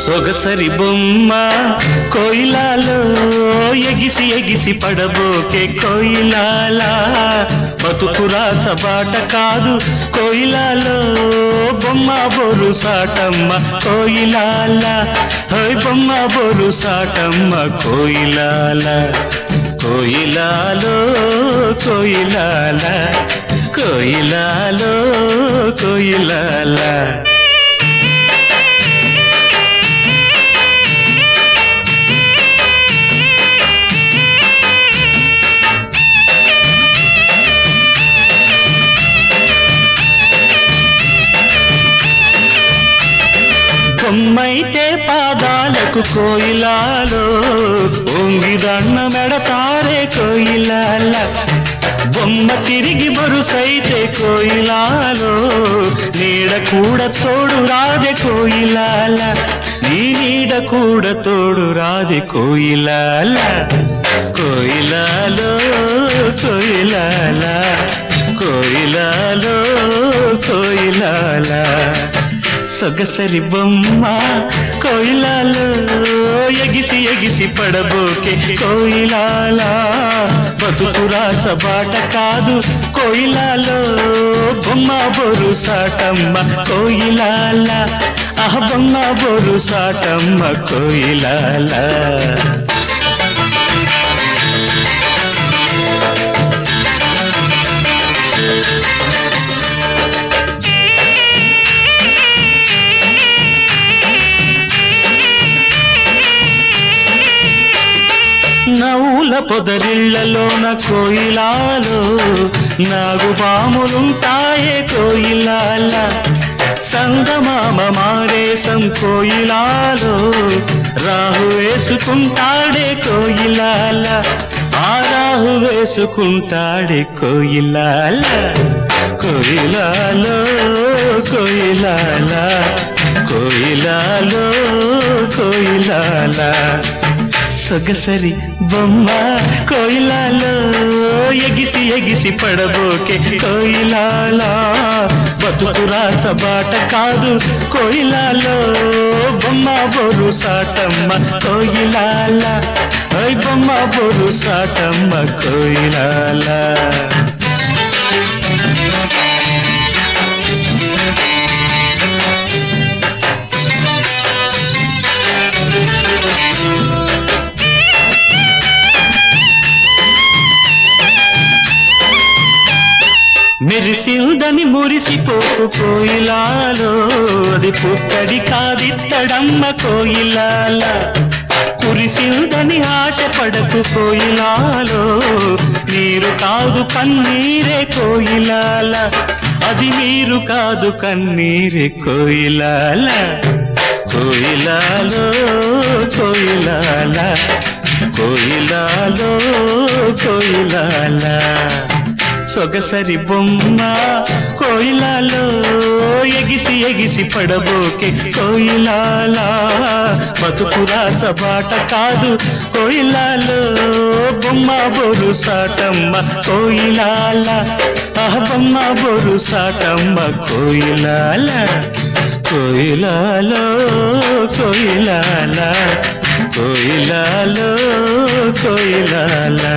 సొగసరి బొమ్మ కోయిలాలో ఎగిసి ఎగిసి పడబోకే కోయిలాలా బతుకురా చబాట కాదు కోయిలాలో బొమ్మ బోరు సాటమ్మ కోయిలాల హోయ్ బొమ్మ బోరు సాటమ్మ కోయిలాల కోయిలాలో కోయిలాల కోయిలాలో కోయిలాల బొమ్మైతే పాదాలకు కోయిలాలో ఒంగిదన్న మెడతారే కోయిలాల బొమ్మ తిరిగి బరుసైతే కోయిలాలో నీడ కూడా తోడు రాదే కోయిలాల నీ నీడ కూడా తోడు రాదే కోయిలాల కోయిలాలో కోయిలాల కోయిలాలో కోయిలాల సొగసరి బొమ్మ కోయిలాలో ఎగిసి ఎగిసి పడబోకే కోయిలాల బతుకురా చబాట కాదు కోయిలాలో బొమ్మ బొరు సాటమ్మ కోయిలాల ఆహ బొమ్మ బొరు సాటమ్మ కోయిలాల నవ్వుల పొదరిళ్లలోన కోయిలాలో నాగు పాములుంటాయే కోయిలాల సంగమామ మారేసం కోయిలాలో రాహు వేసుకుంటాడే కోయిలాల ఆ రాహు వేసుకుంటాడే కోయిలాల కోయిలాలో కోయిలాల కోయిలాలో కోయిలాల సొగసరి బొమ్మ కోయిలాలో ఎగిసి ఎగిసి పడబోకే కోయిలాలా బతుకురా చబాట కాదు కోయిలాలో బొమ్మ బొరు సాటమ్మ కోయిలాల ఓయ్ బొమ్మ బొరు సాటమ్మ కోయిలాల మెరిసిందని మురిసిపోకు కోయిలాలో అది పుట్టడి కాదిత్తడమ్మ కోయిలాల కురిసిందని ఆశపడకు కోయిలాలో నీరు కాదు కన్నీరే కోయిలాల అది నీరు కాదు కన్నీరే కోయిలాల కోయిలాలో కోయిలాల కోయిలాలో కోయిలాల సొగసరి బొమ్మ కోయిలాలో ఎగిసి ఎగిసి పడబోకే కోయిలాల బతుకురా చబాట కాదు కోయిలాలో బొమ్మ బొరు సాటమ్మ కోయిలాల ఆ బొమ్మ బొరు సాటమ్మ కోయిలాల కోయిలాలో కోయిలాల కోయిలాలో కోయిలాల